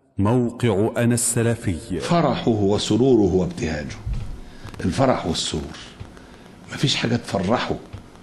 موقع أنا السلفي فرحه وسروره وابتهاجه الفرح والسرور مفيش حاجة تفرحه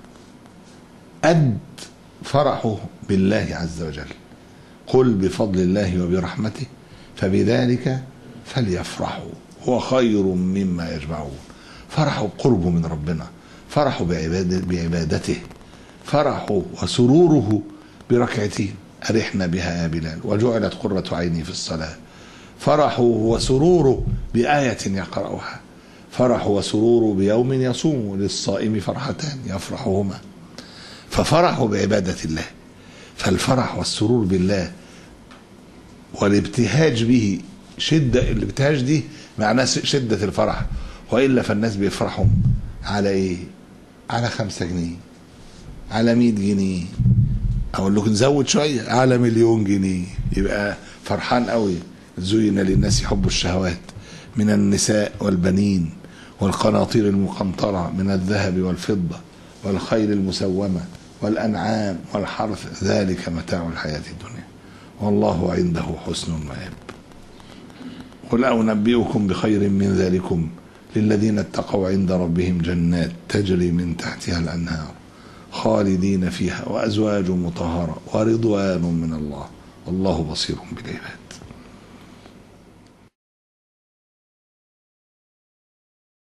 قد فرحه بالله عز وجل قل بفضل الله وبرحمته فبذلك فليفرحوا هو خير مما يجمعون فرحوا بقربه من ربنا فرحوا بعبادة بعبادته فرحوا وسروره بركعتين أرحنا بها يا بلال وجعلت قرة عيني في الصلاة فرحوا وسروره بآية يقرأها فرح وسرور بيوم يصوم للصائم فرحتان يفرحهما ففرحوا بعبادة الله فالفرح والسرور بالله والابتهاج به شدة الابتهاج دي معناه شدة الفرح وإلا فالناس بيفرحوا على إيه على خمسة جنيه على مئة جنيه أقول لكم نزود شوية على مليون جنيه يبقى فرحان قوي زين للناس حب الشهوات من النساء والبنين والقناطير المقنطرة من الذهب والفضة والخيل المسومة والأنعام والحرث ذلك متاع الحياة الدنيا والله عنده حسن المآب قل أنبئكم بخير من ذلكم للذين اتقوا عند ربهم جنات تجري من تحتها الأنهار خالدين فيها وأزواج مطهرة ورضوان من الله والله بصير بالعباد